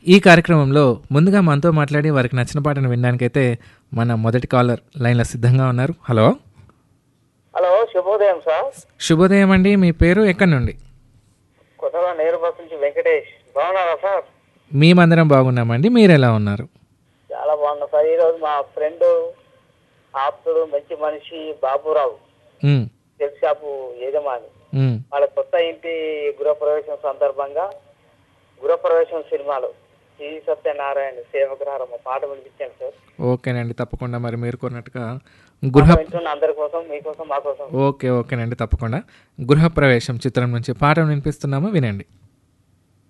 ఈ కార్యక్రమంలో ముందుగా మనతో మాట్లాడి వారికి నచ్చిన పాటను వినడానికైతే మన మొదటి కాలర్ లైన్లో సిద్ధంగా ఉన్నారు హలో హలో శుభోదయం సార్ శుభోదయం అండి మీ పేరు ఎక్కడి నుండి కొత్తగా నేరు బస్ నుంచి వెంకటేష్ బాగున్నారా సార్ మేమందరం బాగున్నామండి మీరు ఎలా ఉన్నారు చాలా బాగున్నా సార్ ఈరోజు మా ఫ్రెండ్ ఆప్తుడు మంచి మనిషి బాబురావు ఉమ్, సెల్ షాపు యజమాని ఉమ్, వాళ్ళ కొత్త ఇంటి గృహప్రవేశం సందర్భంగా గృహప్రవేశం సినిమాలో శ్రీ సత్యనారాయణ సేవగ్రహారం పాట వినిపించాను సార్ ఓకేనండి తప్పకుండా మరి మీరు కోరినట్టుగా గృహ వింటున్న అందరి కోసం మీకోసం మా కోసం ఓకే ఓకేనండి తప్పకుండా గృహప్రవేశం చిత్రం నుంచి పాట వినిపిస్తున్నాము వినండి